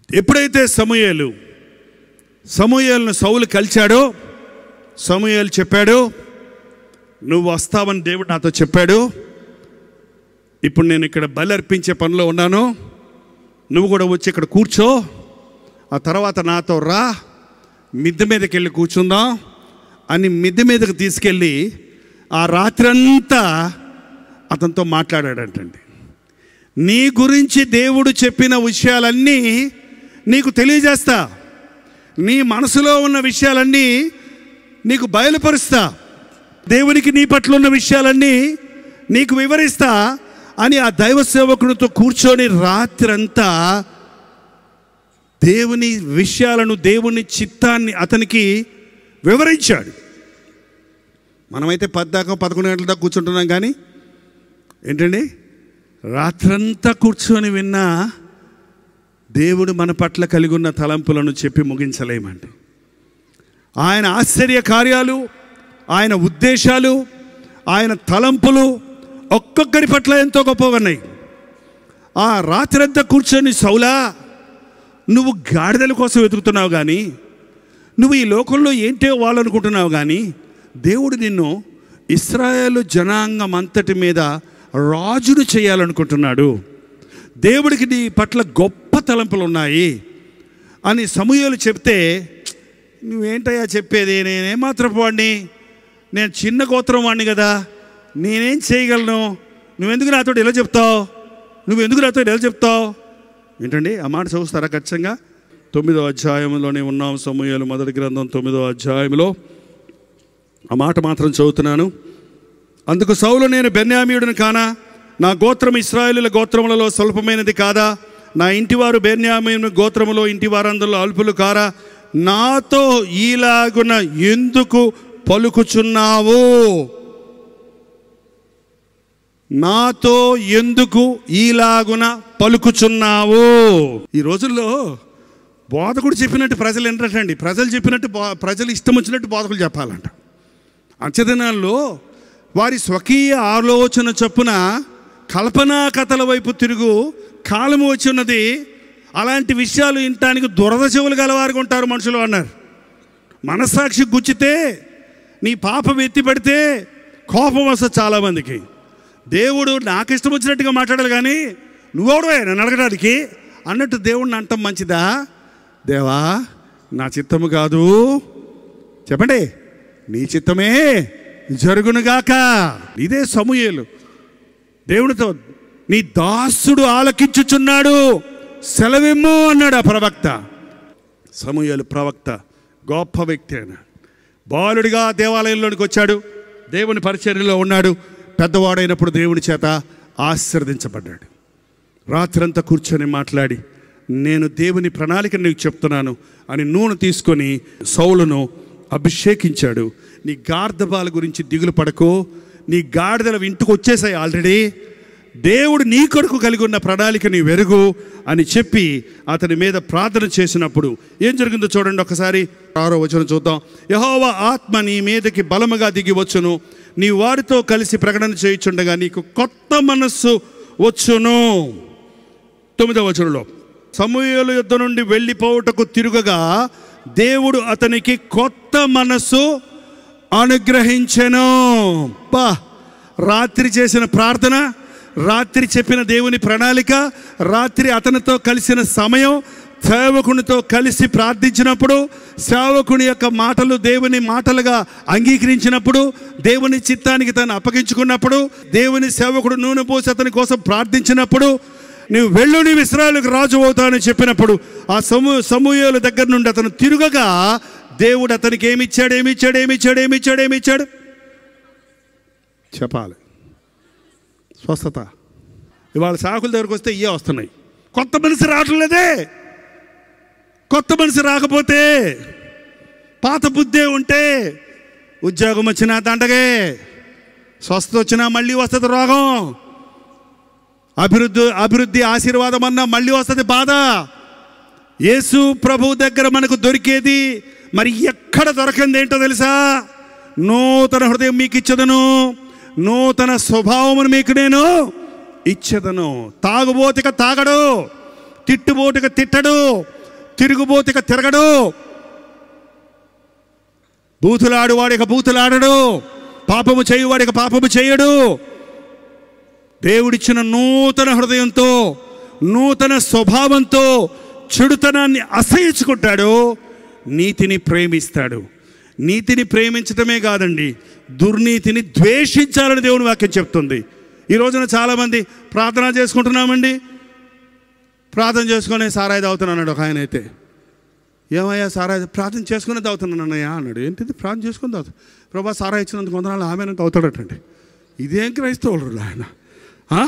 ఎప్పుడైతే సమూయేలు సమూయేలును సౌలు కలిచాడో సమూయేలు చెప్పాడు నువ్వు వస్తావని దేవుడు నాతో చెప్పాడు ఇప్పుడు నేను ఇక్కడ బలి అర్పించే పనిలో ఉన్నాను నువ్వు కూడా వచ్చి ఇక్కడ కూర్చో ఆ తర్వాత నాతో రా మిద్దె మీదకి వెళ్ళి కూర్చుందాం అని మిద్దె మీదకి తీసుకెళ్ళి ఆ రాత్రంతా అతనితో మాట్లాడాడంటండి నీ గురించి దేవుడు చెప్పిన విషయాలన్నీ నీకు తెలియజేస్తా నీ మనసులో ఉన్న విషయాలన్నీ నీకు బయలుపరుస్తా దేవునికి నీ పట్ల ఉన్న విషయాలన్నీ నీకు వివరిస్తా అని ఆ దైవ సేవకునితో కూర్చొని రాత్రంతా దేవుని విషయాలను దేవుని చిత్తాన్ని అతనికి వివరించాడు మనమైతే పద్దాకా పదకొండు గంటల దాకా కూర్చుంటున్నాం కానీ ఏంటండి రాత్రంతా కూర్చొని విన్నా దేవుడు మన పట్ల కలిగి ఉన్న తలంపులను చెప్పి ముగించలేమండి ఆయన ఆశ్చర్య కార్యాలు ఆయన ఉద్దేశాలు ఆయన తలంపులు ఒక్కొక్కరి పట్ల ఎంతో గొప్పగా ఉన్నాయి ఆ రాత్రంతా కూర్చొని సౌలా నువ్వు గాడిదల కోసం వెతుకుతున్నావు కానీ నువ్వు ఈ లోకంలో ఏంటో వాళ్ళు అనుకుంటున్నావు కానీ దేవుడు నిన్ను ఇస్రాయేల్ జనాంగం అంతటి మీద రాజును చేయాలనుకుంటున్నాడు దేవుడికి నీ పట్ల గొప్ప తలంపులు ఉన్నాయి అని సమూహలు చెప్తే నువ్వేంటయ్యా చెప్పేది నేనేం మాత్రపు వాడిని నేను చిన్న గోత్రం వాడిని కదా నేనేం చేయగలను నువ్వెందుకు నాతో ఇలా చెప్తావు నువ్వెందుకు నాతో ఇలా చెప్తావు ఏంటండి ఆ మాట చదువుతారా ఖచ్చితంగా తొమ్మిదో అధ్యాయంలోనే ఉన్నాం సమూహాలు మొదటి గ్రంథం తొమ్మిదో అధ్యాయంలో ఆ మాట మాత్రం చదువుతున్నాను అందుకు సౌలు నేను బెన్యామీయుడిని కానా నా గోత్రం ఇస్రాయేలుల గోత్రములలో స్వల్పమైనది కాదా నా ఇంటివారు బెన్యామీయుని గోత్రములో ఇంటి వారందరిలో అల్పులు కారా నాతో ఈలాగున ఎందుకు పలుకుచున్నావు నాతో ఎందుకు ఈలాగున పలుకుచున్నావు ఈ రోజుల్లో బోధకుడు చెప్పినట్టు ప్రజలు ఏంటండి ప్రజలు చెప్పినట్టు బో- ప్రజలు ఇష్టం వచ్చినట్టు బోధకులు చెప్పాలంట అంచదినాల్లో వారి స్వకీయ ఆలోచన చొప్పున కల్పనా కథల వైపు తిరుగు కాలము వచ్చి ఉన్నది అలాంటి విషయాలు వినటానికి దురద చెవులు గలవారుగా ఉంటారు మనుషులు అన్నారు మనస్సాక్షి గుచ్చితే నీ పాపం ఎత్తి పెడితే కోపం వస్తుంది చాలామందికి దేవుడు నాకు ఇష్టం వచ్చినట్టుగా మాట్లాడాలి కానీ నువ్వెవడో నన్ను అడగడానికి అన్నట్టు దేవుడిని అంటాం మంచిదా దేవా నా చిత్తము కాదు చెప్పండి నీ చిత్తమే జరుగునుగాక ఇదే సమూయేలు దేవునితో నీ దాసుడు ఆలకించుచున్నాడు సెలవిమ్ము అన్నాడు ఆ ప్రవక్త సమూయేలు ప్రవక్త గొప్ప వ్యక్తి ఆయన బాలుడిగా దేవాలయంలోనికి వచ్చాడు దేవుని పరిచర్యలో ఉన్నాడు పెద్దవాడైనప్పుడు దేవుని చేత ఆశీర్వదించబడ్డాడు రాత్రంతా కూర్చొని మాట్లాడి నేను దేవుని ప్రణాళిక నీకు చెప్తున్నాను అని నూనె తీసుకొని సౌలును అభిషేకించాడు నీ గార్ధబాల గురించి దిగులు పడకో నీ గాడిదలు ఇంటికి వచ్చేసాయి ఆల్రెడీ దేవుడు నీ కొరకు కలిగి ఉన్న ప్రణాళిక నీ వెరుగు అని చెప్పి అతని మీద ప్రార్థన చేసినప్పుడు ఏం జరిగిందో చూడండి ఒకసారి ఆరో వచనం చూద్దాం యహోవా ఆత్మ నీ మీదకి బలముగా దిగి వచ్చును నీ వారితో కలిసి ప్రకటన చేయుచుండగా నీకు కొత్త మనస్సు వచ్చును తొమ్మిదవ వచనంలో సమూహల యుద్ధ నుండి వెళ్ళిపోవుటకు తిరుగగా దేవుడు అతనికి కొత్త మనస్సు అనుగ్రహించెను బా రాత్రి చేసిన ప్రార్థన రాత్రి చెప్పిన దేవుని ప్రణాళిక రాత్రి అతనితో కలిసిన సమయం సేవకునితో కలిసి ప్రార్థించినప్పుడు సేవకుని యొక్క మాటలు దేవుని మాటలుగా అంగీకరించినప్పుడు దేవుని చిత్తానికి తను అప్పగించుకున్నప్పుడు దేవుని సేవకుడు నూనె పోసి అతని కోసం ప్రార్థించినప్పుడు నువ్వు వెళ్ళు నీ ఇస్రాయలకు రాజు అవుతానని చెప్పినప్పుడు ఆ సమూ సమూహాల దగ్గర నుండి అతను తిరుగగా దేవుడు అతనికి ఏమిచ్చాడు ఏమిచ్చాడు ఏమిచ్చాడు ఏమిచ్చాడు ఏమిచ్చాడు చెప్పాలి స్వస్థత ఇవాళ సాకుల దగ్గరకు వస్తే ఇవే వస్తున్నాయి కొత్త మనిషి రావట్లేదే కొత్త మనిషి రాకపోతే పాత బుద్ధే ఉంటే ఉద్యోగం వచ్చినా దండగే స్వస్థత వచ్చినా మళ్ళీ వస్తుంది రోగం అభివృద్ధి అభివృద్ధి ఆశీర్వాదం అన్నా మళ్ళీ వస్తుంది బాధ యేసు ప్రభు దగ్గర మనకు దొరికేది మరి ఎక్కడ దొరకంది ఏంటో తెలుసా నూతన హృదయం మీకు ఇచ్చదను నూతన స్వభావమును మీకు నేను ఇచ్చదను తాగుబోతిక తాగడు తిట్టుబోటుక తిట్టడు తిరుగుబోతు ఇక తిరగడు బూతులాడువాడు ఇక బూతులాడడు పాపము చేయువాడు ఇక పాపము చేయడు దేవుడిచ్చిన నూతన హృదయంతో నూతన స్వభావంతో చెడుతనాన్ని అసహించుకుంటాడు నీతిని ప్రేమిస్తాడు నీతిని ప్రేమించటమే కాదండి దుర్నీతిని ద్వేషించాలని దేవుని వాక్యం చెప్తుంది ఈ రోజున చాలామంది ప్రార్థన చేసుకుంటున్నామండి ప్రార్థన చేసుకొని సారాయి తాగుతున్నాడు ఒక ఆయన అయితే ఏమయ్యా సారాయి ప్రార్థన చేసుకుని తాగుతున్నాను అన్నయ్య అన్నాడు ఏంటిది ప్రార్థన చేసుకుని తాగుతా ప్రభా సారా ఇచ్చినందుకు వందనాలు ఆమె తాగుతాడటండి ఇదేం క్రైస్తవులు ఆయన ఆ?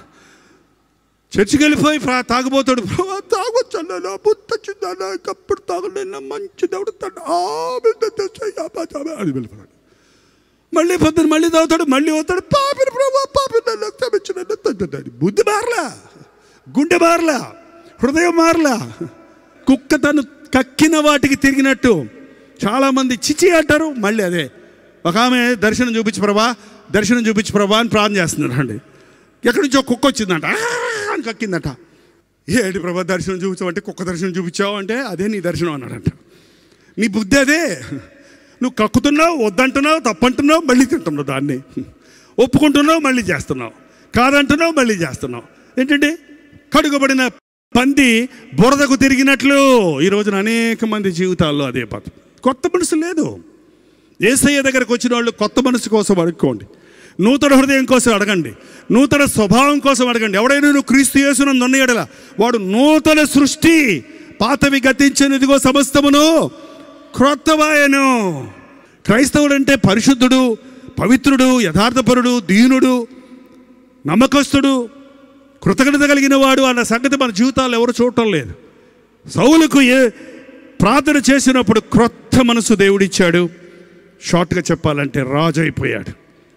చర్చికి వెళ్ళిపోయి ప్రా తాగుబోతాడు ప్రభా తాగొచ్చన్నా బుద్ధొచ్చిందన్నా ఇంకప్పుడు తాగలేనా మంచి దేవుడు తండ్రి. ఆ, బిడ్డ తెచ్చాయి, ఆ, బా, ఆ, బా, అది వెళ్ళిపోతాడు మళ్ళీ పొద్దున మళ్ళీ తాగుతాడు మళ్ళీ అవుతాడు పాపిని ప్రభా పాపిని నన్ను క్షమించు నన్ను తండ్రి. బుద్ధి మారలా గుండె మారలా హృదయం మారలా కుక్క తను కక్కిన వాటికి తిరిగినట్టు చాలామంది చిచి అంటారు మళ్ళీ అదే ఒక ఆమె దర్శనం చూపించి ప్రభా దర్శనం చూపించి ప్రభా అని ప్రార్థన చేస్తున్నారండి ఎక్కడి నుంచో కుక్క వచ్చిందంట "ఆ" అని కక్కిందట ఏంటి ప్రభా దర్శనం చూపించావంటే కుక్క దర్శనం చూపించావు అంటే అదే నీ దర్శనం అన్నాడంట నీ బుద్ధి అదే నువ్వు కక్కుతున్నావు వద్దంటున్నావు తప్పంటున్నావు మళ్ళీ తింటున్నావు దాన్ని ఒప్పుకుంటున్నావు మళ్ళీ చేస్తున్నావు కాదంటున్నావు మళ్ళీ చేస్తున్నావు ఏంటంటే కడుగబడిన పంది బురదకు తిరిగినట్లు ఈ రోజున అనేక మంది జీవితాల్లో అదే పథం కొత్త మనసు లేదు ఏసయ్య దగ్గరకు వచ్చిన వాళ్ళు కొత్త మనసు కోసం అడుక్కోండి నూతన హృదయం కోసం అడగండి నూతన స్వభావం కోసం అడగండి ఎవడైనా నువ్వు క్రీస్తు యేసును నొన్నయడల వాడు నూతన సృష్టి పాతవి గతించినదిగో సమస్తమును క్రొత్తవాయను క్రైస్తవుడు అంటే పరిశుద్ధుడు పవిత్రుడు యథార్థపరుడు దీనుడు నమ్మకస్తుడు కృతజ్ఞత కలిగిన వాడు అన్న సంగతి మన జీవితాల్లో ఎవరు చూడటం లేదు సౌలుకు ఏ ప్రార్థన చేసినప్పుడు క్రొత్త మనసు దేవుడిచ్చాడు షార్ట్గా చెప్పాలంటే రాజు అయిపోయాడు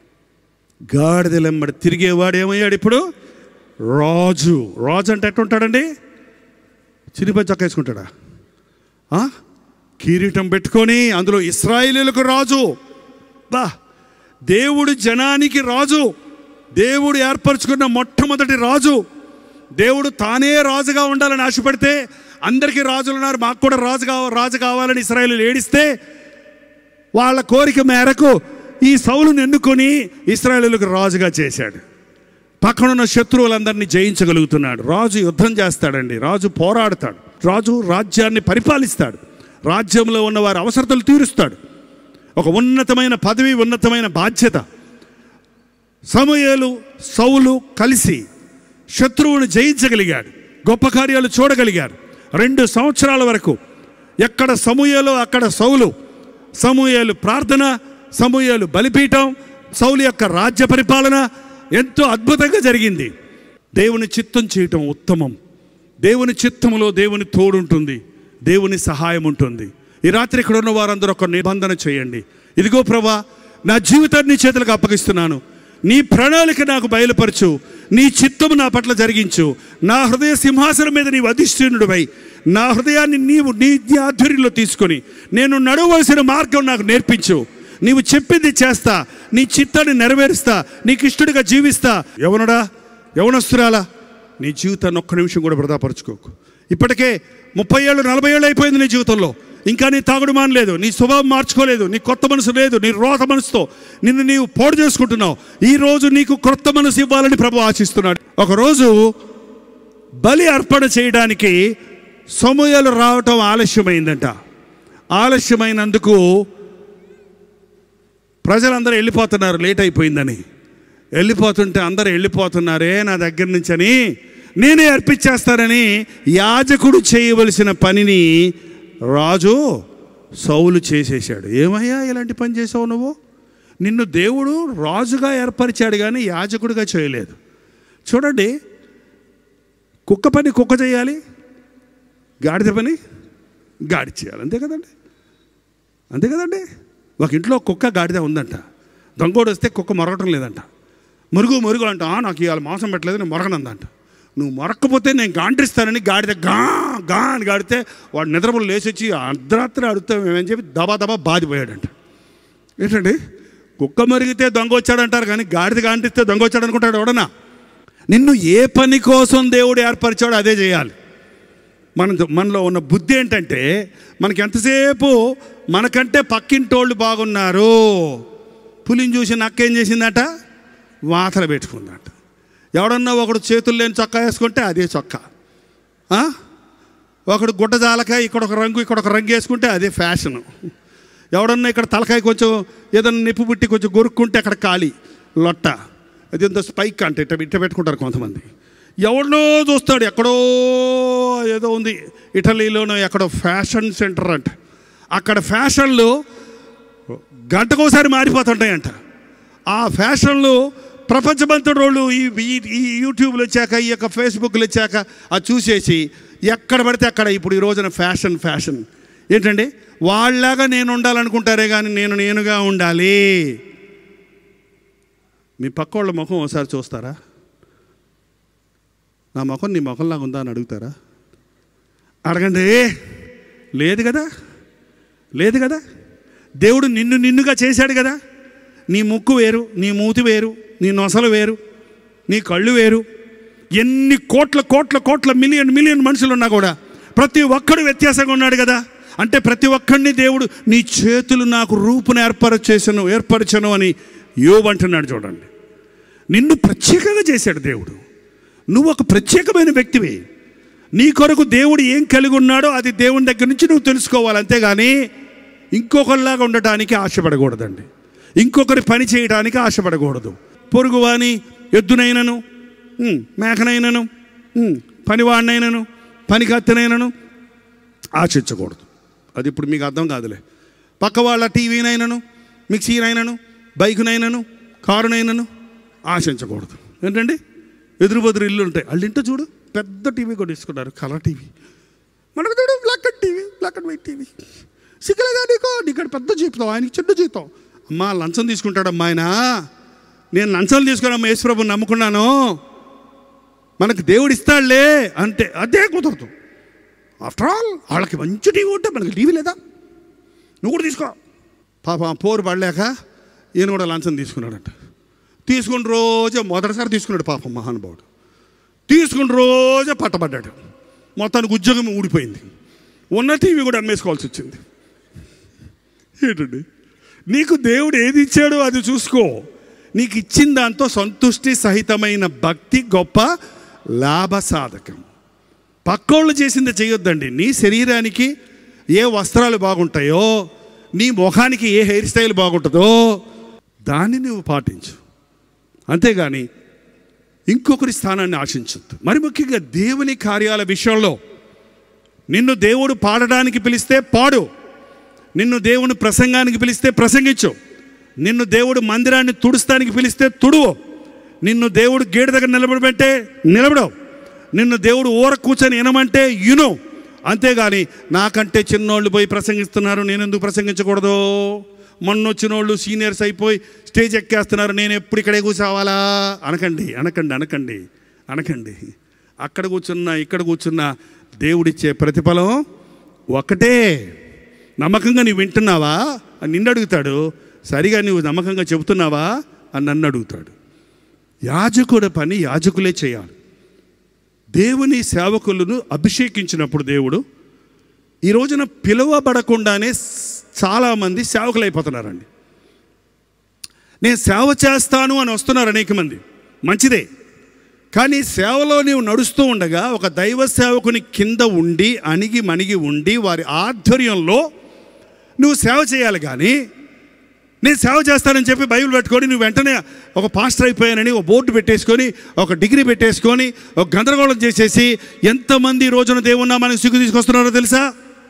గాడిదలెమ్మడి తిరిగేవాడు ఏమయ్యాడు ఇప్పుడు రాజు రాజు అంటే ఎట్టుంటాడండి చిరిపై చక్కేసుకుంటాడా ఆ? కిరీటం పెట్టుకొని అందులో ఇస్రాయేలీలకు రాజు బా దేవుడు జనానికి రాజు దేవుడు ఏర్పరచుకున్న మొట్టమొదటి రాజు దేవుడు తానే రాజుగా ఉండాలని ఆశపడితే అందరికీ రాజులు ఉన్నారు మాకు కూడా రాజు కావ రాజు కావాలని ఇస్రాయేలు ఏడిస్తే వాళ్ళ కోరిక మేరకు ఈ సౌలును ఎన్నుకొని ఇస్రాయేలులకు రాజుగా చేశాడు పక్కనున్న శత్రువులందరినీ జయించగలుగుతున్నాడు రాజు యుద్ధం చేస్తాడండి రాజు పోరాడతాడు రాజు రాజ్యాన్ని పరిపాలిస్తాడు రాజ్యంలో ఉన్న వారి అవసరతలు తీరుస్తాడు ఒక ఉన్నతమైన పదవి ఉన్నతమైన బాధ్యత సమూయేలు సౌలు కలిసి శత్రువును జయించగలిగాడు గొప్ప కార్యాలు చూడగలిగారు రెండు సంవత్సరాల వరకు ఎక్కడ సమూయేలు అక్కడ సౌలు సమూయేలు ప్రార్థన సమూయేలు బలిపీఠం సౌలు యొక్క రాజ్య పరిపాలన ఎంతో అద్భుతంగా జరిగింది దేవుని చిత్తం చేయటం ఉత్తమం దేవుని చిత్తములో దేవుని తోడుంటుంది దేవుని సహాయం ఉంటుంది ఈ రాత్రి ఇక్కడ ఉన్న వారందరూ ఒక నిబంధన చేయండి ఇదిగో ప్రభా నా జీవితాన్ని నీ చేతులకు అప్పగిస్తున్నాను నీ ప్రణాళిక నాకు బయలుపరచు నీ చిత్తము నా పట్ల జరిగించు నా హృదయ సింహాసనం మీద నీవు అధిష్ఠీనుడివై నా హృదయాన్ని నీవు నీ ఆధ్వర్యంలో తీసుకొని నేను నడవలసిన మార్గం నాకు నేర్పించు నీవు చెప్పింది చేస్తా నీ చిత్తాన్ని నెరవేరుస్తా నీకు ఇష్టడిగా జీవిస్తా యవనుడా యవనస్తురాలా నీ జీవితాన్ని ఒక్క నిమిషం కూడా వృధాపరచుకోకు ఇప్పటికే ముప్పై ఏళ్ళు నలభై ఏళ్ళు అయిపోయింది నీ జీవితంలో ఇంకా నీ తాగుడు మానలేదు నీ స్వభావం మార్చుకోలేదు నీ కొత్త మనసు లేదు నీ రోత మనసుతో నిన్ను నీవు పోడు చేసుకుంటున్నావు ఈ రోజు నీకు క్రొత్త మనసు ఇవ్వాలని ప్రభు ఆశిస్తున్నాడు ఒకరోజు బలి అర్పణ చేయడానికి సమూహాలు రావటం ఆలస్యమైందంట ఆలస్యమైనందుకు ప్రజలందరూ వెళ్ళిపోతున్నారు లేట్ అయిపోయిందని వెళ్ళిపోతుంటే అందరూ వెళ్ళిపోతున్నారే నా దగ్గర నుంచి అని నేనే అర్పించేస్తానని యాజకుడు చేయవలసిన పనిని రాజు సౌలు చేసేసాడు ఏమయ్యా ఇలాంటి పని చేసావు నువ్వు నిన్ను దేవుడు రాజుగా ఏర్పరిచాడు కానీ యాజకుడిగా చేయలేదు చూడండి కుక్క పని కుక్క చేయాలి గాడిద పని గాడి చేయాలి అంతే కదండి అంతే కదండి ఒక ఇంట్లో కుక్క గాడిద ఉందంట దొంగోడు వస్తే కుక్క మొరగటం లేదంట మురుగు మురుగు అంట "ఆ, నాకు ఇవాళ మాంసం పెట్టలేదు నేను మొరగనందంట నువ్వు మొరక్కపోతే నేను గాండ్రిస్తానని గాడిద గా గా అని గాడితే వాడు నిద్రపోలు లేచి వచ్చి అర్ధరాత్రి అడుగుతామేమని చెప్పి దబా దబా బాధిపోయాడంట ఏంటండి కుక్క మరిగితే దొంగ వచ్చాడంటారు కానీ గాడిద గాంటిస్తే దొంగ వచ్చాడు అనుకుంటాడు ఎవడన్నా నిన్ను ఏ పని కోసం దేవుడు ఏర్పరిచాడో అదే చేయాలి మన మనలో ఉన్న బుద్ధి ఏంటంటే మనకి ఎంతసేపు మనకంటే పక్కింటోళ్ళు బాగున్నారు పులిని చూసి నక్కేం చేసిందట వాతలు పెట్టుకుందట ఎవడన్నా ఒకడు చేతులు లేని చొక్కా వేసుకుంటే అదే చొక్కా ఆ? ఒకడు గుడ్డ జాలకాయ ఇక్కడ ఒక రంగు ఇక్కడ ఒక రంగు వేసుకుంటే అదే ఫ్యాషను ఎవడన్నా ఇక్కడ తలకాయ కొంచెం ఏదన్నా నిప్పు పుట్టి కొంచెం గొరుక్కుంటే అక్కడ ఖాళీ లొట్ట అది ఎంత స్పైక్ అంటే ఇట్ట ఇట్ట పెట్టుకుంటారు కొంతమంది ఎవడో చూస్తాడు ఎక్కడో ఏదో ఉంది ఇటలీలోనో ఎక్కడో ఫ్యాషన్ సెంటర్ అంట అక్కడ ఫ్యాషన్లు గంటకోసారి మారిపోతుంటాయంట ఆ ఫ్యాషన్లు ప్రపంచమంతటి వాళ్ళు ఈ ఈ- ఈ యూట్యూబ్లు వచ్చాక ఈ యొక్క ఫేస్బుక్లు వచ్చాక అది చూసేసి ఎక్కడ పడితే అక్కడ ఇప్పుడు ఈ రోజున ఫ్యాషన్ ఫ్యాషన్ ఏంటండి వాళ్ళలాగా నేను ఉండాలనుకుంటారే కానీ నేను నేనుగా ఉండాలి మీ పక్క వాళ్ళ ముఖం ఒకసారి చూస్తారా నా ముఖం నీ ముఖంలాగా ఉందా అని అడుగుతారా అడగండి లేదు కదా లేదు కదా దేవుడు నిన్ను నిన్నుగా చేశాడు కదా నీ ముక్కు వేరు నీ మూతి వేరు నీ నొసలు వేరు నీ కళ్ళు వేరు ఎన్ని కోట్ల కోట్ల కోట్ల మిలియన్ మిలియన్ మనుషులు ఉన్నా కూడా ప్రతి ఒక్కడు వ్యత్యాసంగా ఉన్నాడు కదా అంటే ప్రతి ఒక్కడిని దేవుడు నీ చేతులు నాకు రూపును ఏర్పరచేసను ఏర్పరచను అని యోబు అంటున్నాడు చూడండి నిన్ను ప్రత్యేకంగా చేశాడు దేవుడు నువ్వు ఒక ప్రత్యేకమైన వ్యక్తివి నీ కొరకు దేవుడు ఏం కలిగి ఉన్నాడో అది దేవుని దగ్గర నుంచి నువ్వు తెలుసుకోవాలి అంతేగాని ఇంకొకరిలాగా ఉండటానికి ఆశపడకూడదండి ఇంకొకరి పని చేయడానికి ఆశపడకూడదు పొరుగువాని ఎద్దునైనను ఉమ్, మేకనైనను ఉమ్, పనివాడినైనను పనికత్తెనైనను ఆశించకూడదు అది ఇప్పుడు మీకు అర్థం కాదులే పక్క వాళ్ళ టీవీనైనను మిక్సీనైనను బైకునైనను కారునైనను ఆశించకూడదు ఏంటండి ఎదురు బదురు ఇల్లు ఉంటాయి వాళ్ళ ఇంట్లో చూడు పెద్ద టీవీ కొట్టించుకున్నారు కలర్ టీవీ మనకు చూడు black and TV black and white TV సిగ్గలేదా నీకో నీకు పెద్ద జీతం ఆయనకి చిన్న జీతం అమ్మా లంచం తీసుకుంటాడమ్మా ఆయన నేను లంచాలు తీసుకున్నామ్మా యేసుప్రభు నమ్ముకున్నాను మనకు దేవుడు ఇస్తాడులే అంటే అదే కుదరదు ఆఫ్టర్ ఆల్ వాళ్ళకి మంచి టీవీ ఉంటే మనకి టీవీ లేదా నువ్వు కూడా తీసుకో పాప పోరు పడలేక ఈయన కూడా లంచం తీసుకున్నాడట తీసుకుని రోజే మొదటిసారి తీసుకున్నాడు పాపం మహానుభావుడు తీసుకుని రోజే పట్టబడ్డాడు మొత్తానికి ఉద్యోగం ఊడిపోయింది ఉన్న టీవీ కూడా అమ్మేసుకోవాల్సి వచ్చింది ఏంటండి నీకు దేవుడు ఏది ఇచ్చాడో అది చూసుకో నీకు ఇచ్చిన దాంతో సంతుష్టి సహితమైన భక్తి గొప్ప లాభ సాధకం పక్కోళ్ళు చేసింది చేయొద్దండి నీ శరీరానికి ఏ వస్త్రాలు బాగుంటాయో నీ ముఖానికి ఏ హెయిర్ స్టైల్ బాగుంటుందో దాన్ని నువ్వు పాటించు అంతేగాని ఇంకొకరి స్థానాన్ని ఆశించద్దు మరి ముఖ్యంగా దేవుని కార్యాల విషయంలో నిన్ను దేవుడు పాడడానికి పిలిస్తే పాడు నిన్ను దేవుని ప్రసంగానికి పిలిస్తే ప్రసంగించు నిన్ను దేవుడు మందిరాన్ని తుడుస్తానికి పిలిస్తే తుడువు నిన్ను దేవుడు గేటు దగ్గర నిలబడమంటే నిలబడవు నిన్ను దేవుడు ఊర కూర్చొని వినమంటే ఇను అంతేగాని నాకంటే చిన్నోళ్ళు పోయి ప్రసంగిస్తున్నారు నేను ఎందుకు ప్రసంగించకూడదు మొన్న వచ్చిన వాళ్ళు సీనియర్స్ అయిపోయి స్టేజ్ ఎక్కేస్తున్నారు నేను ఎప్పుడు ఇక్కడే కూర్చోవాలా అనకండి అనకండి అనకండి అనకండి అక్కడ కూర్చున్నా ఇక్కడ కూర్చున్నా దేవుడిచ్చే ప్రతిఫలం ఒకటే నమ్మకంగా నీవు వింటున్నావా అని నిన్ను అడుగుతాడు సరిగా నువ్వు నమ్మకంగా చెబుతున్నావా అని నన్ను అడుగుతాడు యాజకుడి పని యాజకులే చేయాలి దేవుని సేవకులను అభిషేకించినప్పుడు దేవుడు ఈ రోజున పిలువబడకుండానే చాలామంది సేవకులు అయిపోతున్నారండి నేను సేవ చేస్తాను అని వస్తున్నారు అనేక మంది మంచిదే కానీ సేవలో నీవు నడుస్తూ ఉండగా ఒక దైవ సేవకుని కింద ఉండి అణిగి మణిగి ఉండి వారి ఆధ్వర్యంలో నువ్వు సేవ చేయాలి కానీ నేను సేవ చేస్తానని చెప్పి బైబిల్ పెట్టుకొని నువ్వు వెంటనే ఒక పాస్టర్ అయిపోయానని ఒక బోర్డు పెట్టేసుకొని ఒక డిగ్రీ పెట్టేసుకొని ఒక గందరగోళం చేసేసి ఎంతమంది ఈ రోజున దేవున్నా మనకి సిగ్గు తీసుకొస్తున్నారో తెలుసా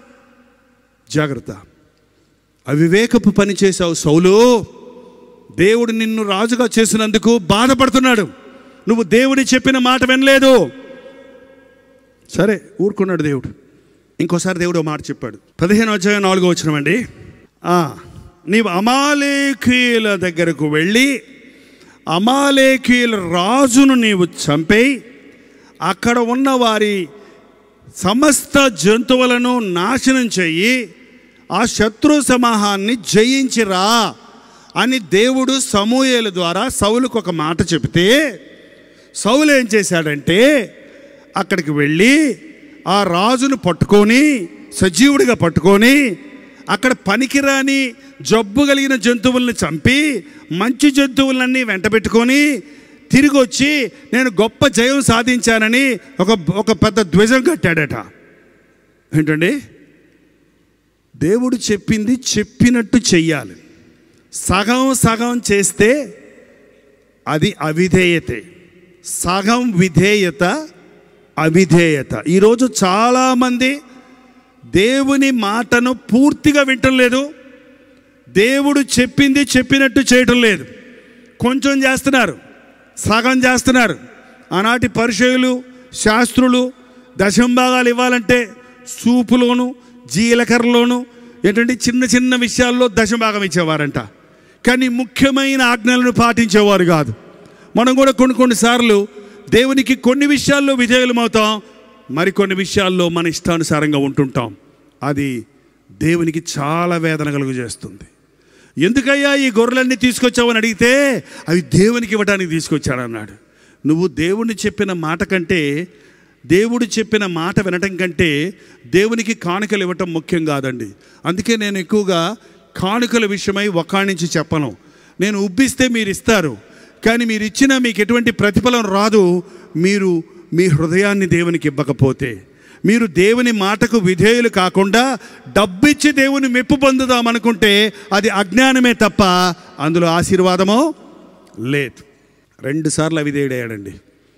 జాగ్రత్త అవివేకపు పని చేశావు సౌలు దేవుడు నిన్ను రాజుగా చేసినందుకు బాధపడుతున్నాడు నువ్వు దేవుడి చెప్పిన మాట వినలేదు సరే ఊరుకున్నాడు దేవుడు ఇంకోసారి దేవుడు ఓ మాట చెప్పాడు పదిహేను అధ్యాయం నాలుగో వచ్చినమండి నీవు అమాలేకీల దగ్గరకు వెళ్ళి అమాలేకీల రాజును నీవు చంపేయి అక్కడ ఉన్న వారి సమస్త జంతువులను నాశనం చెయ్యి ఆ శత్రు సమూహాన్ని జయించిరా అని దేవుడు సమూయేలు ద్వారా సౌలుకు ఒక మాట చెబితే సౌలు ఏం చేశాడంటే అక్కడికి వెళ్ళి ఆ రాజును పట్టుకొని సజీవుడిగా పట్టుకొని అక్కడ పనికిరాని జబ్బు కలిగిన జంతువుల్ని చంపి మంచి జంతువులన్నీ వెంటబెట్టుకొని తిరిగి వచ్చి నేను గొప్ప జయం సాధించానని ఒక ఒక పెద్ద ధ్వజం కట్టాడట ఏంటండి దేవుడు చెప్పింది చెప్పినట్టు చెయ్యాలి సగం సగం చేస్తే అది అవిధేయతే సగం విధేయత అవిధేయత ఈరోజు చాలామంది దేవుని మాటను పూర్తిగా వింటం లేదు దేవుడు చెప్పింది చెప్పినట్టు చేయటం లేదు కొంచెం చేస్తున్నారు సగం చేస్తున్నారు ఆనాటి పరిచయులు శాస్త్రులు దశంభాగాలు ఇవ్వాలంటే సూపులోను జీలకర్రలోను ఏంటంటే చిన్న చిన్న విషయాల్లో దశభాగం ఇచ్చేవారంట కానీ ముఖ్యమైన ఆజ్ఞలను పాటించేవారు కాదు మనం కూడా కొన్ని కొన్నిసార్లు దేవునికి కొన్ని విషయాల్లో విధేయులమవుతాం మరికొన్ని విషయాల్లో మన ఇష్టానుసారంగా ఉంటుంటాం అది దేవునికి చాలా వేదన కలుగు చేస్తుంది ఎందుకయ్యా ఈ గొర్రెలన్నీ తీసుకొచ్చావని అడిగితే అవి దేవునికి ఇవ్వడానికి తీసుకొచ్చాడన్నాడు నువ్వు దేవుని చెప్పిన మాట కంటే దేవుడు చెప్పిన మాట వినటం కంటే దేవునికి కానుకలు ఇవ్వటం ముఖ్యం కాదండి అందుకే నేను ఎక్కువగా కానుకల విషయమై ఒకాణించి చెప్పను నేను ఉబ్బిస్తే మీరు ఇస్తారు కానీ మీరు ఇచ్చినా మీకు ఎటువంటి ప్రతిఫలం రాదు మీరు మీ హృదయాన్ని దేవునికి ఇవ్వకపోతే మీరు దేవుని మాటకు విధేయులు కాకుండా డబ్బిచ్చి దేవుని మెప్పు పొందుదాం అనుకుంటే అది అజ్ఞానమే తప్ప అందులో ఆశీర్వాదమో లేదు రెండుసార్లు అవిధేయుడయ్యాడండి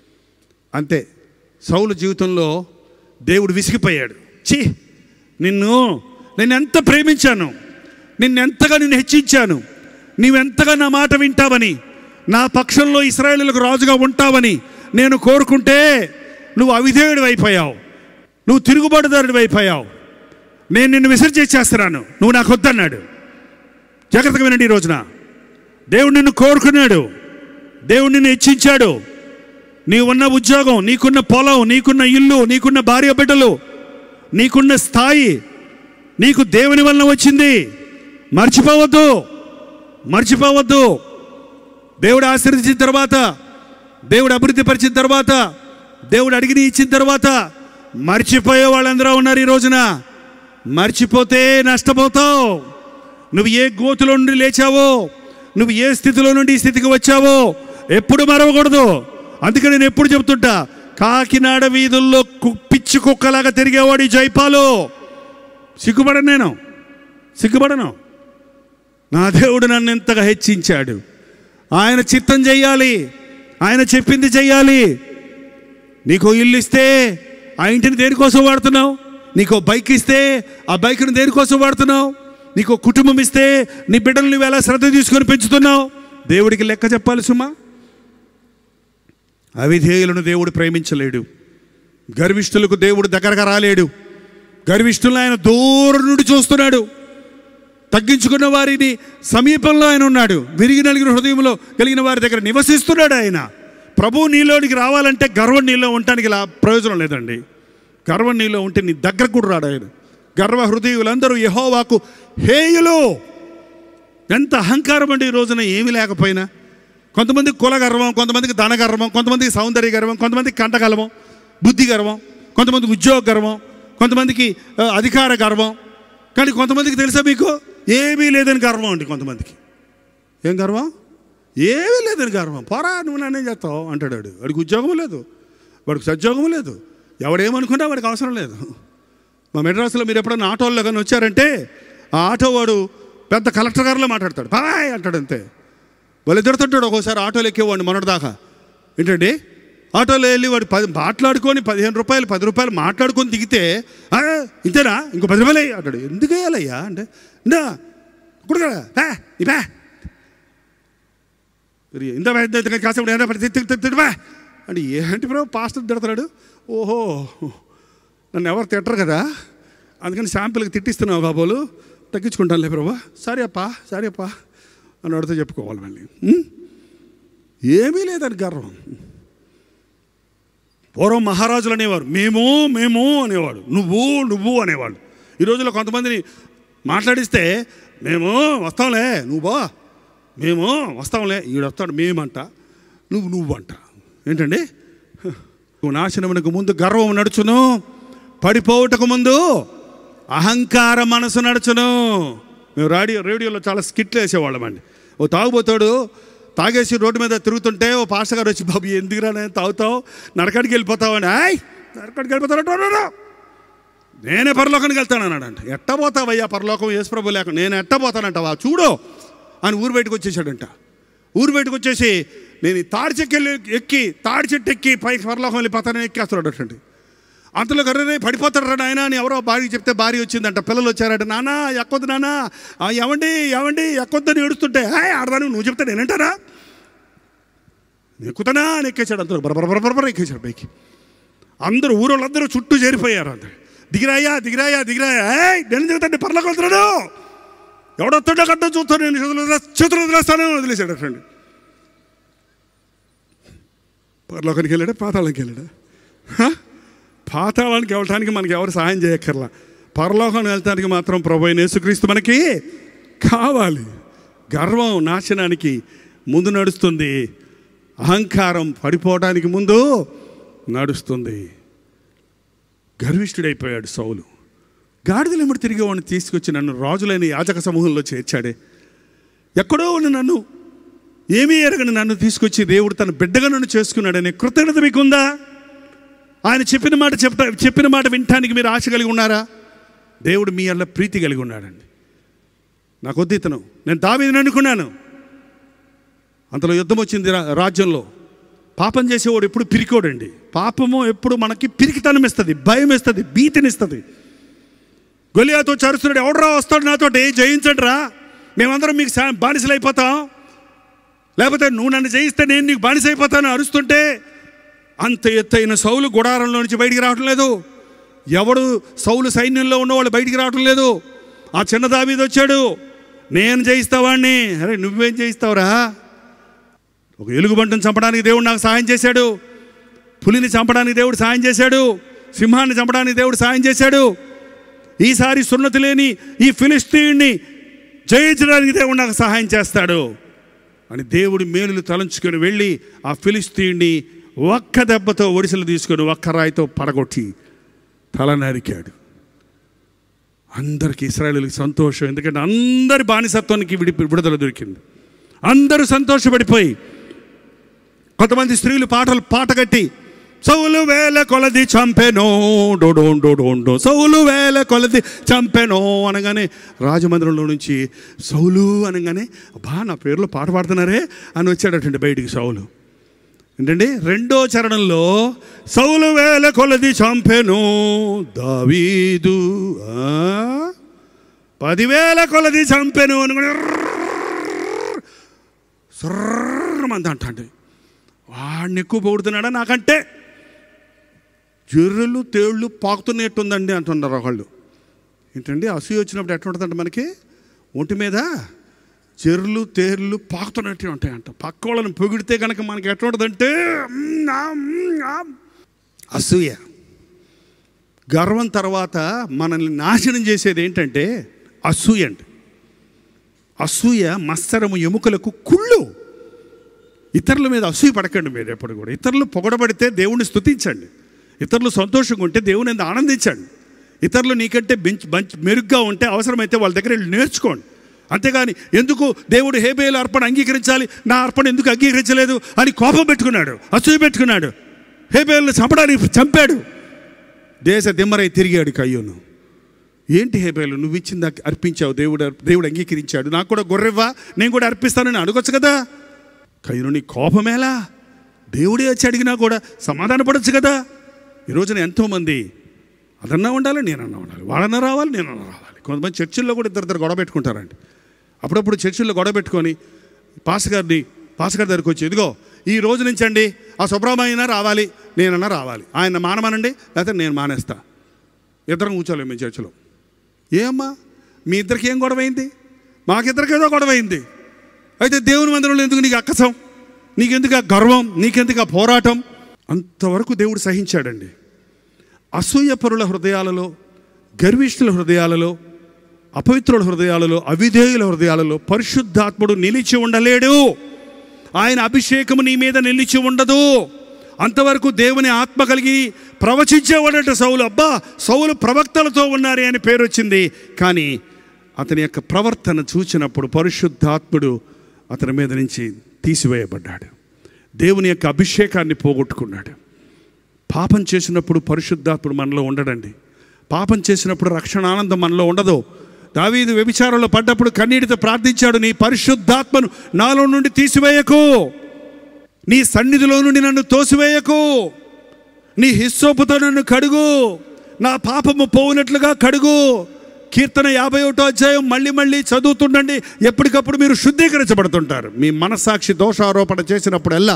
అంతే సౌలు జీవితంలో దేవుడు విసిగిపోయాడు ఛీ నిన్ను నేను ఎంత ప్రేమించాను నిన్నెంతగా నిన్ను హెచ్చించాను నీవెంతగా నా మాట వింటావని నా పక్షంలో ఇస్రాయేలులకు రాజుగా ఉంటావని నేను కోరుకుంటే నువ్వు అవిధేయుడు అయిపోయావు నువ్వు తిరుగుబాటుదారుడు అయిపోయావు నేను నిన్ను విసర్జించేస్తున్నాను నువ్వు నాకు వద్దన్నాడు జాగ్రత్తగా వినండి ఈ రోజున దేవుడు నిన్ను కోరుకున్నాడు దేవుడు నిన్ను హెచ్చించాడు నీకున్న ఉద్యోగం నీకున్న పొలం నీకున్న ఇల్లు నీకున్న భార్య బిడ్డలు నీకున్న స్థాయి నీకు దేవుని వలన వచ్చింది మర్చిపోవద్దు మర్చిపోవద్దు దేవుడు ఆశీర్వదించిన తర్వాత దేవుడు అభివృద్ధి పరిచిన తర్వాత దేవుడు అడిగిన ఇచ్చిన తర్వాత మర్చిపోయే వాళ్ళందరూ ఉన్నారు ఈ రోజున మర్చిపోతే నష్టపోతావు నువ్వు ఏ గోతులో నుండి లేచావో నువ్వు ఏ స్థితిలో నుండి ఈ స్థితికి వచ్చావో ఎప్పుడు మరవకూడదు అందుకే నేను ఎప్పుడు చెప్తుంటా కాకినాడ వీధుల్లో కు- పిచ్చి కుక్కలాగా తిరిగేవాడు ఈ జైపాలు సిగ్గుపడను నేను సిగ్గుపడను నా దేవుడు నన్ను ఎంతగా హెచ్చించాడు ఆయన చిత్తం చెయ్యాలి ఆయన చెప్పింది చెయ్యాలి నీకు ఇల్లు ఇస్తే ఆ ఇంటిని దేనికోసం వాడుతున్నావు నీకు బైక్ ఇస్తే ఆ బైక్ని దేనికోసం వాడుతున్నావు నీకు కుటుంబం ఇస్తే నీ బిడ్డలు నువ్వు ఎలా శ్రద్ధ తీసుకొని పెంచుతున్నావు దేవుడికి లెక్క చెప్పాలి సుమా అవిధేయులను దేవుడు ప్రేమించలేడు గర్విష్ఠులకు దేవుడు దగ్గరగా రాలేడు గర్విష్ఠులను ఆయన దూరం నుండి చూస్తున్నాడు తగ్గించుకున్న వారిని సమీపంలో ఆయన ఉన్నాడు విరిగి నలిగిన హృదయంలో కలిగిన వారి దగ్గర నివసిస్తున్నాడు ఆయన ప్రభు నీలోనికి రావాలంటే గర్వం నీలో ఉండటానికి లా ప్రయోజనం లేదండి గర్వం నీలో ఉంటే నీ దగ్గర కూడా రాడు ఆయన గర్వ హృదయులందరూ యహోవాకు హేయులు ఎంత అహంకారం అండి ఈ రోజున ఏమీ లేకపోయినా కొంతమందికి కుల గర్వం కొంతమందికి ధన గర్వం కొంతమందికి సౌందర్య గర్వం కొంతమందికి కంట గర్వం బుద్ధి గర్వం కొంతమందికి ఉద్యోగ గర్వం కొంతమందికి ఆ, అధికార గర్వం కానీ కొంతమందికి తెలుసా మీకు ఏమీ లేదని గర్వం అండి కొంతమందికి ఏం గర్వం ఏమీ లేదని గర్వం పోరా నువ్వు నన్నేం చేస్తావు అంటాడు వాడు వాడికి ఉద్యోగం లేదు వాడికి సద్యోగం లేదు ఎవడేమనుకున్నా వాడికి అవసరం లేదు మా మెడ్రాస్లో మీరు ఎప్పుడన్నా ఆటోల్లో కానీ వచ్చారంటే ఆ ఆటో వాడు పెద్ద కలెక్టర్ గారిలో మాట్లాడతాడు బాయ్ అంటాడు అంతే వాళ్ళు ఎదురుతుంటాడు ఒక్కోసారి ఆటోలు ఎక్కేవాడిని మొన్నటిదాకా ఏంటండి ఆటోలో వెళ్ళి వాడు పది మాట్లాడుకొని పదిహేను రూపాయలు పది రూపాయలు మాట్లాడుకొని దిగితే "ఆ, ఇంతేనా ఇంకో పది రూపాయలు వేయి" అంటాడు ఎందుకు వేయాలయ్యా అంటే ఇందా ఇప్పుడు కదా బా నీ బా ఇంత కాసేపు ఏదో పడి తిట్టి తిట్టి తిట్టి బా అంటే ఏంటి బ్రో పాస్టర్ తిడతాడు ఓహో నన్ను ఎవరు తిట్టరు కదా అందుకని శాంపిల్కి తిట్టిస్తున్నావు కాబోలు తగ్గించుకుంటానులే ప్రభా సరే అప్పా సరే అప్పా అని అడిగితే చెప్పుకోవాలి మళ్ళీ ఉం? ఏమీ లేదని గర్వం పూర్వం మహారాజులు అనేవారు మేము మేము అనేవాడు నువ్వు నువ్వు అనేవాడు ఈ రోజుల్లో కొంతమందిని మాట్లాడిస్తే మేము వస్తాంలే నువ్వు బా మేము వస్తాంలే ఈడు వస్తాడు మేమంట నువ్వు నువ్వు అంట ఏంటండి నువ్వు నాశనమునకు ముందు గర్వం నడుచును పడిపోవుటకు ముందు అహంకార మనసు నడుచును మేము రేడియో రేడియోలో చాలా స్కిట్లు వేసేవాళ్ళమండి ఓ తాగుబోతాడు తాగేసి రోడ్డు మీద తిరుగుతుంటే ఓ పాస్టర్ గారు వచ్చి బాబు ఎందుకురా నేను తాగుతావు నరకాడికి వెళ్ళిపోతావు అని ఆయ్ నరకాడికి వెళ్ళిపోతాడు నేనే పరలోకానికి వెళ్తాను అన్నాడంట ఎట్ట పోతావయ్యా పరలోకం యేసుప్రభు లేక నేను ఎట్ట పోతానంటావా చూడు అని ఊరు బయటకు వచ్చేసాడంట ఊరు బయటకు వచ్చేసి నేను ఈ తాడి చెక్కి వెళ్ళి ఎక్కి తాడి చెట్టు ఎక్కి పైకి పరలోకం వెళ్ళిపోతానని ఎక్కేస్తున్నాడు అటండి అంతలో గర్రనే పడిపోతాడు రా నాయన అని ఎవరో భార్య చెప్తే భార్య వచ్చిందంట పిల్లలు వచ్చారట నానా ఎక్కొద్దు నానా ఆ, ఎవండి ఎవండి ఎక్కొద్దని ఏడుస్తుంటే హాయ్ ఆడదాను నువ్వు చెప్తే నేనంటారా ఎక్కుతానా అని ఎక్కేసాడు అంతలో బరబర బరబర ఎక్కేసాడు పైకి అందరూ ఊరోళ్ళందరూ చుట్టూ చేరిపోయారు అందరు దిగిరాయా దిగిరాయా దిగిరాయా ఏయ్ నేను దిగుతాండి పర్లోకి వెళ్తున్నాడు ఎవడొస్తాడో కట్టో చూస్తాను నేను చేతులు వదిలేస్తా- చేతులు వదిలేస్తాను వదిలేసాడు అటండి పరలోకానికి వెళ్ళాడా పాతాళానికి వెళ్ళాడా హ? పాతాళానికి వెళ్ళటానికి మనకి ఎవరు సహాయం చేయక్కర్లా పరలోకానికి వెళ్తానికి మాత్రం ప్రభు అయిన యేసుక్రీస్తు మనకి కావాలి గర్వం నాశనానికి ముందు నడుస్తుంది అహంకారం పడిపోవడానికి ముందు నడుస్తుంది గర్విష్ఠుడైపోయాడు సౌలు గాడిదలు ఎమ్మడి తిరిగి వాడిని తీసుకొచ్చి నన్ను రాజులైన యాజక సమూహంలో చేర్చాడే ఎక్కడో ఉన్న నన్ను ఏమీ ఎరగని నన్ను తీసుకొచ్చి దేవుడు తన బిడ్డగా నన్ను చేసుకున్నాడనే కృతజ్ఞత మీకుందా ఆయన చెప్పిన మాట చెప్తా చెప్పిన మాట వినటానికి మీరు ఆశ కలిగి ఉన్నారా దేవుడు మీ అల్ల ప్రీతి కలిగి ఉన్నాడండి నాకు వద్దు ఇతను నేను దావీదుని అనుకున్నాను అంతలో యుద్ధం వచ్చింది రా- రాజ్యంలో పాపం చేసేవాడు ఎప్పుడు పిరికోడండి పాపము ఎప్పుడు మనకి పిరికితనం ఇస్తుంది భయం ఇస్తుంది భీతినిస్తుంది గొలియాతో చరుస్తున్నాడు ఎవడరా వస్తాడు నాతో జయించండి రా మేమందరం మీకు సా- బానిసలు అయిపోతాం లేకపోతే నువ్వు నన్ను జయిస్తే నేను నీకు బానిస అయిపోతాను అరుస్తుంటే అంత ఎత్తైన సౌలు గుడారంలో నుంచి బయటికి రావటం లేదు ఎవడు సౌలు సైన్యంలో ఉన్నవాళ్ళు బయటికి రావటం లేదు ఆ చిన్న దావీదు వచ్చాడు నేను జయిస్తావాడిని అరే నువ్వేం జయిస్తావురా ఒక ఎలుగుబంటిని చంపడానికి దేవుడు నాకు సహాయం చేశాడు పులిని చంపడానికి దేవుడు సహాయం చేశాడు సింహాన్ని చంపడానికి దేవుడు సహాయం చేశాడు ఈసారి సున్నతి లేని ఈ ఫిలిస్తీన్ని జయించడానికి దేవుడు నాకు సహాయం చేస్తాడు అని దేవుడి మేలులు తలంచుకొని వెళ్ళి ఆ ఫిలిస్తీన్ని ఒక్క దెబ్బతో ఒడిసెలు తీసుకొని ఒక్క రాయితో పడగొట్టి తల నరికాడు అందరికీ ఇస్రాయలుకి సంతోషం ఎందుకంటే అందరి బానిసత్వానికి విడి విడుదల దొరికింది అందరూ సంతోషపడిపోయి కొంతమంది స్త్రీలు పాటలు పాట కట్టి సౌలు వేల కొలది చంపెనో డోడో డోడో సౌలు వేల కొలది చంపెనో అనగానే రాజమందిరంలో నుంచి సౌలు అనగానే బా నా పేరులో పాట పాడుతున్నారే అని వచ్చాడటండి బయటికి సౌలు ఏంటండి రెండో చరణంలో సౌలు వేల కొలది చంపెను దావీదు ఆ? పదివేల కొలది చంపెను అనుకుని సర్రమంది అంటాండి వాడిని ఎక్కువ పొగుడుతున్నాడా నాకంటే జర్రెలు తేళ్ళు పాకుతున్నట్టుందండి అంటున్నారు ఒకళ్ళు ఏంటండి అసూయ వచ్చినప్పుడు ఎట్లా ఉంటుందంటే మనకి ఒంటి మీద చెర్లు తేర్లు పాకుతున్నట్టు ఉంటాయంట పక్క వాళ్ళని పొగిడితే కనుక మనకి ఎట్లా ఉంటుందంటే మ్, ఆ, మ్, ఆ. అసూయ గర్వం తర్వాత మనల్ని నాశనం చేసేది ఏంటంటే అసూయ అండి అసూయ మత్సరము ఎముకలకు కుళ్ళు ఇతరుల మీద అసూయ పడకండి మీరు ఎప్పుడు కూడా ఇతరులు పొగడబడితే దేవుణ్ణి స్తుతించండి ఇతరులు సంతోషంగా ఉంటే దేవుని ఎంత ఆనందించండి ఇతరులు నీకంటే బెంచ్ బంచ్ మెరుగ్గా ఉంటే అవసరమైతే వాళ్ళ దగ్గర వెళ్ళి నేర్చుకోండి అంతేగాని ఎందుకు దేవుడు హేబేలు అర్పణ అంగీకరించాలి నా అర్పణ ఎందుకు అంగీకరించలేదు అని కోపం పెట్టుకున్నాడు అసూయ పెట్టుకున్నాడు హేబేలను చంపడానికి చంపాడు దేశ దిమ్మరై తిరిగాడు కయ్యూను ఏంటి హేబేలు నువ్వు ఇచ్చింది అర్పించావు దేవుడు దేవుడు అంగీకరించాడు నాకు కూడా గొర్రెవ్వా నేను కూడా అర్పిస్తానని అడగొచ్చు కదా కయ్యూను నీ కోపమేలా దేవుడే వచ్చి అడిగినా కూడా సమాధాన పడచ్చు కదా ఈ రోజున ఎంతోమంది అదన్నా ఉండాలి నేనన్నా ఉండాలి వాళ్ళన్నా రావాలి నేనన్నా రావాలి కొంతమంది చర్చిల్లో కూడా ఇద్దరు ఇద్దరు గొడవ పెట్టుకుంటారండి అప్పుడప్పుడు చర్చిల్లో గొడవ పెట్టుకొని పాస్ గారిని పాస్ గారి దగ్గరికి వచ్చి ఇదిగో ఈ రోజు నుంచి అండి ఆ సుబ్రహ్మణ్యన రావాలి నేనన్నా రావాలి ఆయన మానమానండి లేకపోతే నేను మానేస్తా ఇద్దరం కూర్చోలేము మీ చర్చిలో ఏమ్మా మీ ఇద్దరికి ఏం గొడవ అయింది మాకిద్దరికి ఏదో గొడవ అయింది అయితే దేవుని మందిరంలో ఎందుకు నీకు అక్కసం నీకెందుకు ఆ గర్వం నీకెందుకు ఆ పోరాటం అంతవరకు దేవుడు సహించాడండి అసూయపరుల హృదయాలలో గర్విష్ఠుల హృదయాలలో అపవిత్రుల హృదయాలలో అవిధేయుల హృదయాలలో పరిశుద్ధాత్ముడు నిలిచి ఉండలేడు ఆయన అభిషేకము నీ మీద నిలిచి ఉండదు అంతవరకు దేవుని ఆత్మ కలిగి ప్రవచించేవాడట సౌలు అబ్బా సౌలు ప్రవక్తలతో ఉన్నారే అని పేరు వచ్చింది కానీ అతని యొక్క ప్రవర్తన చూచినప్పుడు పరిశుద్ధాత్ముడు అతని మీద నుంచి తీసివేయబడ్డాడు దేవుని యొక్క అభిషేకాన్ని పోగొట్టుకున్నాడు పాపం చేసినప్పుడు పరిశుద్ధాత్ముడు మనలో ఉండడండి పాపం చేసినప్పుడు రక్షణ ఆనందం మనలో ఉండదు దావీదు వ్యభిచారంలో పడ్డప్పుడు కన్నీటితో ప్రార్థించాడు నీ పరిశుద్ధాత్మను నాలో నుండి తీసివేయకు నీ సన్నిధిలో నుండి నన్ను తోసివేయకు నీ హిస్సోపుతో నన్ను కడుగు నా పాపము పోవునట్లుగా కడుగు కీర్తన యాభై ఒకటో అధ్యాయం మళ్ళీ మళ్ళీ చదువుతుండండి ఎప్పటికప్పుడు మీరు శుద్ధీకరించబడుతుంటారు మీ మనస్సాక్షి దోషారోపణ చేసినప్పుడల్లా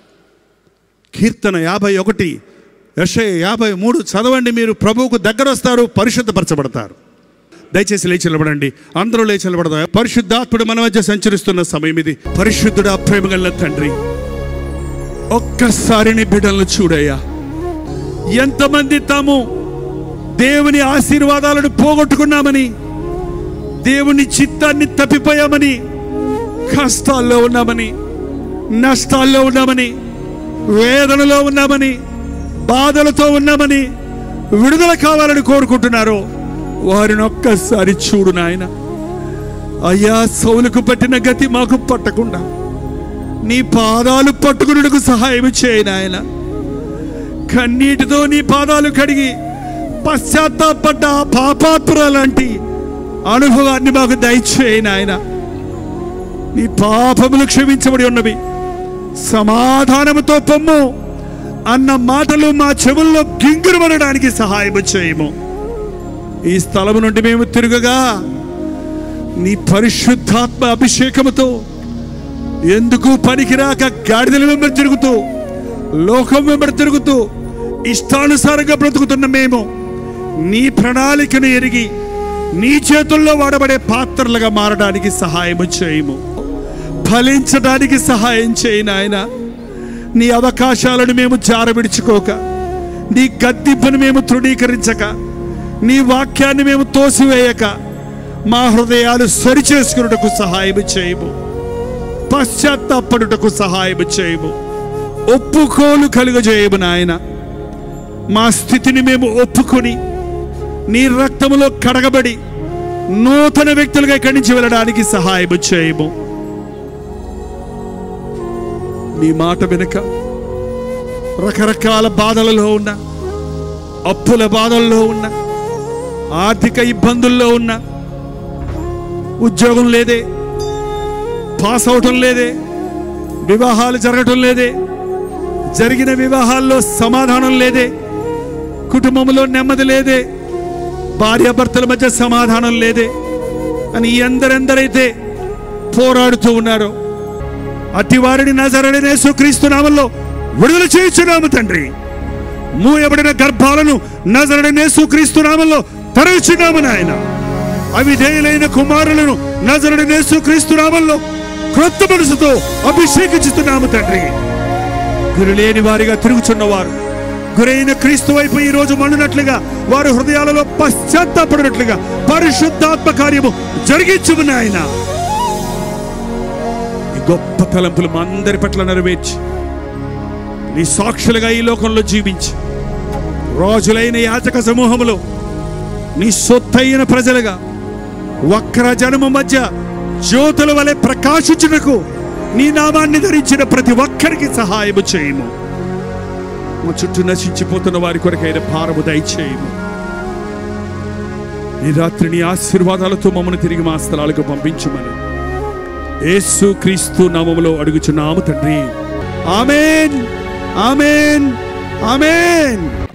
కీర్తన యాభై ఒకటి యషయ యాభై మూడు చదవండి మీరు ప్రభువుకు దగ్గర వస్తారు పరిశుద్ధపరచబడతారు దయచేసి లేచి నిలబడండి అందరూ లేచి నిలబడతారు పరిశుద్ధాత్ముడు మన మధ్య సంచరిస్తున్న సమయం ఇది పరిశుద్ధుడు ప్రేమగల తండ్రి ఒక్కసారి నీ బిడ్డలను చూడయ్యా ఎంతమంది తాము దేవుని ఆశీర్వాదాలను పోగొట్టుకున్నామని దేవుని చిత్తాన్ని తప్పిపోయామని కష్టాల్లో ఉన్నామని నష్టాల్లో ఉన్నామని వేదనలో ఉన్నామని బాధలతో ఉన్నామని విడుదల కావాలని కోరుకుంటున్నారు వారిని ఒక్కసారి చూడు నాయన అయ్యా సౌలుకు పట్టిన గతి మాకు పట్టకుండా నీ పాదాలు పట్టుకున్నకు సహాయం చేయి నాయన కన్నీటితో నీ పాదాలు కడిగి పశ్చాత్తాపడ్డ ఆ పాపాత్ముర లాంటి అనుభవాన్ని మాకు దయచేయి నాయన నీ పాపములు క్షమించబడి ఉన్నవి సమాధానముతో పొమ్ము అన్న మాటలు మా చెవుల్లో గింగురమనడానికి సహాయం చేయము ఈ స్థలము నుండి మేము తిరుగగా నీ పరిశుద్ధాత్మ అభిషేకముతో ఎందుకు పనికిరాక గాడిదల వెంబడి తిరుగుతూ లోకం వెంబడి తిరుగుతూ ఇష్టానుసారంగా బ్రతుకుతున్న మేము నీ ప్రణాళికను ఎరిగి నీ చేతుల్లో వాడబడే పాత్రలుగా మారడానికి సహాయం చేయము ఫలించడానికి సహాయం చేయి నాయన నీ అవకాశాలను మేము జారవిడుచుకోక నీ గద్దింపును మేము తృణీకరించక నీ వాక్యాన్ని మేము తోసివేయక మా హృదయాలు సరిచేసుకున్నటకు సహాయం చేయము పశ్చాత్తాపడుటకు సహాయం చేయము ఒప్పుకోలు కలుగజేయము నాయన మా స్థితిని మేము ఒప్పుకొని నీ రక్తములో కడగబడి నూతన వ్యక్తులుగా ఇక్కడి నుంచి వెళ్ళడానికి సహాయం చేయము నీ మాట వెనుక రకరకాల బాధలలో ఉన్న అప్పుల బాధల్లో ఉన్న ఆర్థిక ఇబ్బందుల్లో ఉన్న ఉద్యోగం లేదే పాస్ అవటం లేదే వివాహాలు జరగటం లేదే జరిగిన వివాహాల్లో సమాధానం లేదే కుటుంబంలో నెమ్మది లేదే భార్యాభర్తల మధ్య సమాధానం లేదే అని ఎందరెందరైతే పోరాడుతూ ఉన్నారో అట్టి వారిని నజరడనే సుక్రీస్తు నామంలో విడుదల చేయించున్నాము తండ్రి మూయబడిన గర్భాలను నజరడనే సుక్రీస్తు నామంలో తెరచున్నాము నాయన అవిధేయులైన కుమారులను నజరడనే సుక్రీస్తు నామంలో క్రొత్త మనసుతో అభిషేకించుతున్నాము తండ్రి గురులేని వారిగా తిరుగుచున్నవారు గురైన క్రీస్తు వైపు ఈ రోజు మండునట్లుగా వారి హృదయాలలో పశ్చాత్తాపడినట్లుగా పరిశుద్ధాత్మ కార్యము జరిగించుము నాయన ఈ గొప్ప తలంపులు మా అందరి పట్ల నెరవేర్చి నీ సాక్షులుగా ఈ లోకంలో జీవించి రాజులైన యాచక సమూహములో నీ సొత్తైన ప్రజలుగా వక్ర జనము మధ్య జ్యోతుల వలె ప్రకాశించుటకు నీ నామాన్ని ధరించిన ప్రతి ఒక్కరికి సహాయము చేయము మా చుట్టూ నశించిపోతున్న వారి కొరకైన భారము దయచేయము ఈ రాత్రి నీ ఆశీర్వాదాలతో మమ్మల్ని తిరిగి మా స్థలాలకు పంపించమని యేసు క్రీస్తు నామములో అడుగుచున్నాము తండ్రి ఆమెన్ ఆమెన్ ఆమెన్